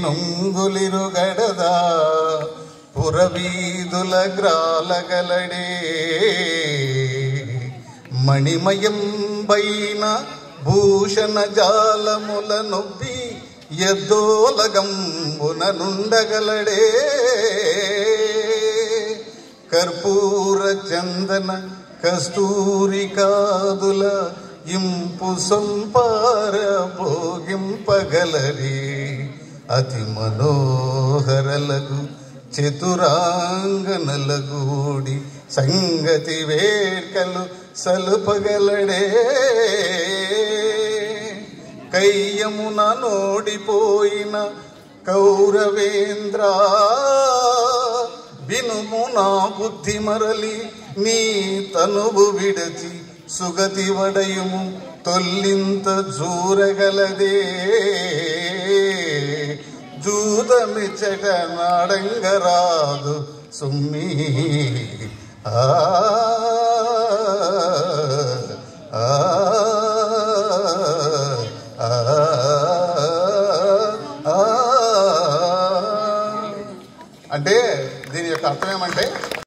నుంగులిరుగడదా పురవీధుల గ్రాలగలడే మణిమయం బైన భూషణ జాలముల నొప్పి ఎద్దోలగంబున నుండగలడే కర్పూర చందన కస్తూరి కాదుల ఇంపు సంపార భోగింపగలరే అతి మనోహరలగు చతురాంగనలగూడి సంగతి వేర్కలు సలుపగలడే కయ్యమున నోడిపోయిన కౌరవేంద్ర వినుము నా బుద్ధి మరలి నీ తనువు విడచి సుగతి వడయుము తొల్లింత జూరగలదే జూదమిచ్చట నాడంగరాదు సుమ్మి ఆ ఆ, ఆ, ఆ. అంటే దీని యొక్క అర్థం ఏమంటే